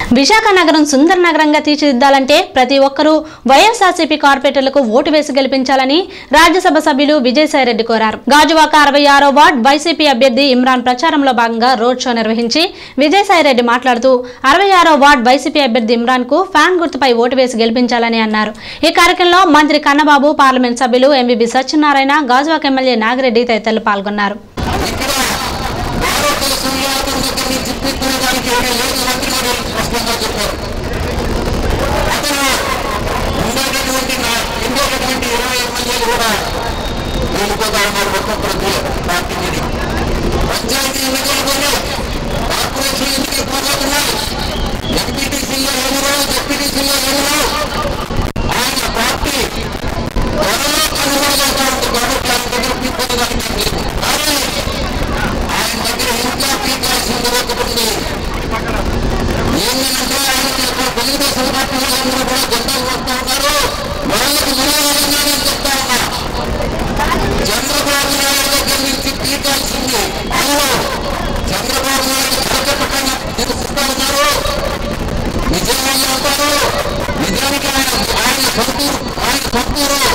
విశాఖ నగరం సుందర నగరంగా తీర్చిదిద్దాలంటే ప్రతి ఒక్కరూ వైఎస్ఆర్సీపీ కార్పొరేటర్లకు ఓటు వేసి గెలిపించాలని రాజ్యసభ సభ్యులు విజయసాయిరెడ్డి కోరారు గాజువాక అరవై ఆరో వార్డ్ వైసీపీ అభ్యర్థి ఇమ్రాన్ ప్రచారంలో భాగంగా రోడ్ షో నిర్వహించి విజయసాయిరెడ్డి మాట్లాడుతూ అరవై ఆరో వార్డ్ వైసీపీ అభ్యర్థి ఇమ్రాన్ కు ఫ్యాన్ గుర్తుపై ఓటు వేసి గెలిపించాలని అన్నారు ఈ కార్యక్రమంలో మంత్రి కన్నబాబు పార్లమెంట్ సభ్యులు ఎంవిబి సత్యనారాయణ గాజువాక ఎమ్మెల్యే నాగిరెడ్డి తదితరులు పాల్గొన్నారు ఇక్కడ భారతదేశంలో అతని దగ్గర నుంచి తిప్పుకోవడానికి ఏమీ లేదు మంత్రి గారు స్పష్టంగా చెప్పారు అతను ఉండేటటువంటి నా ఉండేటటువంటి ఇరవై ఎమ్మెల్యేలు కూడా వెళ్ళిపోతా ఉన్నారు మొత్తం ప్రతి పార్టీ మీద పంచాయతీ ఎన్నికలు కొన్ని కార్పొరేషన్ ఎన్నికలు పోబోతున్నాయి ఎంపీటీసీలో ఎవరు జెడ్పీటీసీలో ఎవరు ఆయన పార్టీ త్వరలో కనుగొనబోతా ఉంది కాబట్టి ఆయన దగ్గర పీక్కోవడానికి లేదు కానీ ఆయన దగ్గర ఇంకా పీకాల్సింది ఒకటి ఉంది ఏంటంటే ఆయనకి ఇక్కడ తెలుగుదేశం పార్టీ వాళ్ళందరూ కూడా జెండాలు వస్తూ ఉన్నారు వాళ్ళకి విరోధంగా నేను చెప్తా ఉన్నా చంద్రబాబు నాయుడు దగ్గర నుంచి పీకాల్సింది అవును చంద్రబాబు నాయుడు కలకపట్టని తెలుసుకుంటా ఉన్నారు నిజంగా ఉంటారు నిజానికి ఆయన ఆయన సొంతూరు ఆయన సొంతూరు